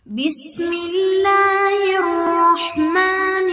بسم الله الرحمن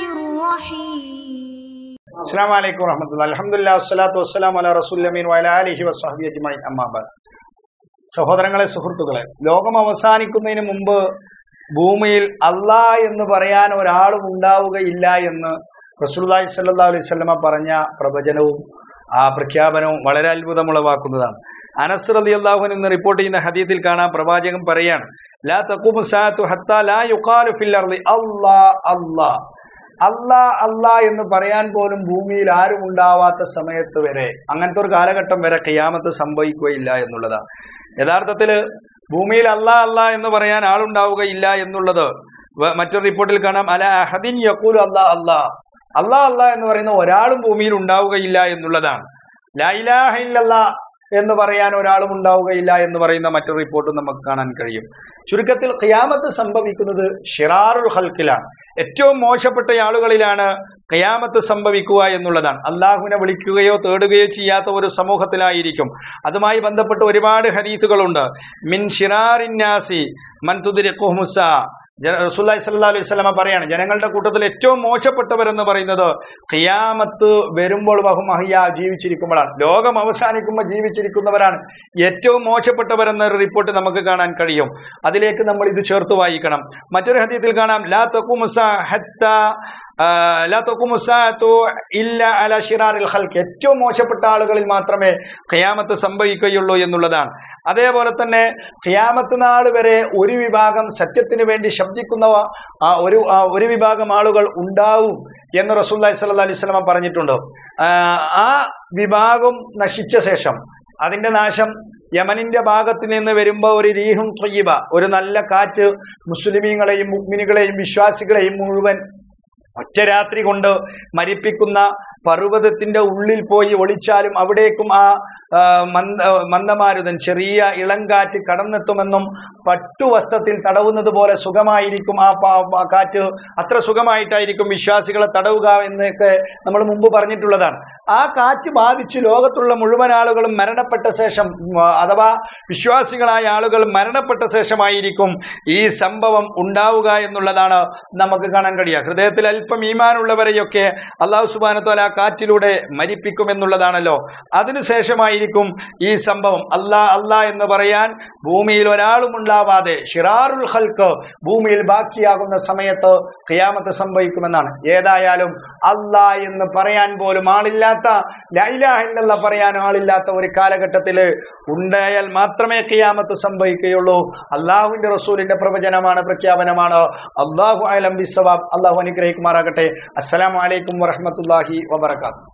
الرحيم അസ്സാം വലൈക്കും വറഹമത്തുള്ള അലഹമുല്ല വസ്സലാത്തു വസ്സലാം അല റസൂല്ലമീൻ വയല അലിഹി വസ്ഹബി അജ്മൈൻ അമ്മാബാദ് സഹോദരങ്ങളെ സുഹൃത്തുക്കളെ ലോകം അവസാനിക്കുന്നതിന് മുമ്പ് ഭൂമിയിൽ അല്ലാ എന്ന് പറയാൻ ഒരാളും ഉണ്ടാവുകയില്ല എന്ന് റസൂലുള്ളാഹി സ്വല്ലല്ലാഹു അലൈഹി വസല്ലമ പറഞ്ഞ പ്രവചനവും ആ പ്രഖ്യാപനവും വളരെ അത്ഭുതമുളവാക്കുന്നതാണ് അനസ് റളിയല്ലാഹു അൻഹു എന്ന് റിപ്പോർട്ട് ചെയ്യുന്ന ഹദീത്തിൽ കാണാം പ്രവാചകൻ പറയാണ് ലാ തഖൂമു സാഅത്തു ഹത്താ ലാ യുഖാലു ഫിൽ അർളി അല്ലാ അല്ലാ അല്ലാ അല്ലാ എന്ന് പറയാൻ പോലും ഭൂമിയിൽ ആരും ഉണ്ടാവാത്ത സമയത്ത് വരെ അങ്ങനത്തെ ഒരു കാലഘട്ടം വരെ ഖിയാമത്ത് സംഭവിക്കുകയില്ല എന്നുള്ളതാണ് യഥാർത്ഥത്തില് ഭൂമിയിൽ അല്ലാ അല്ലാ എന്ന് പറയാൻ ആളുണ്ടാവുകയില്ല എന്നുള്ളത് വ- മറ്റൊരു റിപ്പോർട്ടിൽ കാണാം അല അഹദിൻ യക്കൂൽ അല്ലാ അല്ലാ അല്ലാ അല്ലാ എന്ന് പറയുന്ന ഒരാളും ഭൂമിയിൽ ഉണ്ടാവുകയില്ല എന്നുള്ളതാണ് ലാ ഇലാഹ ഇല്ലല്ലാ എന്ന് പറയാൻ ഒരാളും ഉണ്ടാവുകയില്ല എന്ന് പറയുന്ന മറ്റൊരു റിപ്പോർട്ടും നമുക്ക് കാണാൻ കഴിയും ചുരുക്കത്തിൽ ഖിയാമത്ത് സംഭവിക്കുന്നത് ഷിറാറുൽ ഹൽക്കിലാണ് ഏറ്റവും മോശപ്പെട്ട ആളുകളിലാണ് ഖിയാമത്ത് സംഭവിക്കുക എന്നുള്ളതാണ് അള്ളാഹുവിനെ വിളിക്കുകയോ തേടുകയോ ചെയ്യാത്ത ഒരു സമൂഹത്തിലായിരിക്കും അതുമായി ബന്ധപ്പെട്ട് ഒരുപാട് ഹദീസുകളുണ്ട് മിൻ ഷിറാറിന്നാസി മൻ തുദിരിഖുഹുമുസ റസൂല്ലി സല്ലാ അലൈഹി സ്വലമ പറയാണ് ജനങ്ങളുടെ കൂട്ടത്തിൽ ഏറ്റവും മോശപ്പെട്ടവരെന്ന് പറയുന്നത് ഖിയാമത്ത് വരുമ്പോൾ ബഹുമഹിയ ജീവിച്ചിരിക്കുമ്പോഴാണ് ലോകം അവസാനിക്കുമ്പോൾ ജീവിച്ചിരിക്കുന്നവരാണ് ഏറ്റവും മോശപ്പെട്ടവരെന്നൊരു റിപ്പോർട്ട് നമുക്ക് കാണാൻ കഴിയും അതിലേക്ക് നമ്മൾ ഇത് ചേർത്ത് വായിക്കണം മറ്റൊരു ഹദീത്തിൽ കാണാം ലാ തഖുമുസ ഹത്ത ആ, ലാ തഖുമു സാഅത്തു ഇല്ല അല ഷിറാറിൽ ഖൽഖ് ഏറ്റവും മോശപ്പെട്ട ആളുകളിൽ മാത്രമേ ഖിയാമത്ത് സംഭവിക്കുകയുള്ളൂ എന്നുള്ളതാണ് അതേപോലെ തന്നെ ഖിയാമത്ത് നാൾ വരെ ഒരു വിഭാഗം സത്യത്തിന് വേണ്ടി ശബ്ദിക്കുന്ന ആ, ഒരു ആ, ഒരു വിഭാഗം ആളുകൾ ഉണ്ടാവും എന്ന് റസൂല്ലി സ്വല്ലല്ലാഹി അലൈഹി വസല്ലം പറഞ്ഞിട്ടുണ്ട് ആ, ആ വിഭാഗം നശിച്ച ശേഷം അതിന്റെ നാശം യമനിന്റെ ഭാഗത്ത് നിന്ന് വരുമ്പോൾ ഒരു രീഹും ത്വയ്യിബ ഒരു നല്ല കാറ്റ് മുസ്ലിമീങ്ങളെയും മുഗ്മിനികളെയും വിശ്വാസികളെയും മുഴുവൻ ഒറ്റ രാത്രി കൊണ്ട് മരിപ്പിക്കുന്ന പർവ്വതത്തിന്റെ ഉള്ളിൽ പോയി ഒളിച്ചാലും അവിടേക്കും ആ ആ, മന്ദ മന്ദമാരുതൻ ചെറിയ ഇളങ്കാറ്റ് കടന്നെത്തുമെന്നും പട്ടുവസ്ത്രത്തിൽ തടവുന്നത് പോലെ സുഖമായിരിക്കും ആ പ- ആ കാറ്റ് അത്ര സുഖമായിട്ടായിരിക്കും വിശ്വാസികളെ തടവുക എന്നൊക്കെ നമ്മൾ മുമ്പ് പറഞ്ഞിട്ടുള്ളതാണ് ആ കാറ്റ് ബാധിച്ച് ലോകത്തുള്ള മുഴുവൻ ആളുകളും മരണപ്പെട്ട ശേഷം ഉം, അഥവാ വിശ്വാസികളായ ആളുകൾ മരണപ്പെട്ട ശേഷമായിരിക്കും ഈ സംഭവം ഉണ്ടാവുക എന്നുള്ളതാണ് നമുക്ക് കാണാൻ കഴിയുക ഹൃദയത്തിൽ അല്പം ഈമാനുള്ളവരെയൊക്കെ അള്ളാഹു സുബാനത്തോല ആ കാറ്റിലൂടെ മരിപ്പിക്കുമെന്നുള്ളതാണല്ലോ അതിനുശേഷമായിരിക്കും ഈ സംഭവം അല്ലാ അല്ലാ എന്ന് പറയാൻ ഭൂമിയിൽ ഒരാളും ഉണ്ടാവാതെ ഷിറാറുൽ ഹൽക്ക് ഭൂമിയിൽ ബാക്കിയാകുന്ന സമയത്ത് ഖിയാമത്ത് സംഭവിക്കുമെന്നാണ് ഏതായാലും അല്ലാ എന്ന് പറയാൻ പോലും ആളില്ലാത്ത ലൈലാഹില്ല പറയാൻ ആളില്ലാത്ത ഒരു കാലഘട്ടത്തില് ഉണ്ടായാൽ മാത്രമേ ഖിയാമത്ത് സംഭവിക്കുകയുള്ളൂ അള്ളാഹുവിന്റെ റസൂലിന്റെ പ്രവചനമാണ് പ്രഖ്യാപനമാണ് അള്ളാഹു അലം ബിസവാബ് അള്ളാഹു അനുഗ്രഹിക്കുമാറാകട്ടെ അസ്സലാമു അലൈക്കും വറഹമത്തല്ലാഹി വബർക്കാത്തു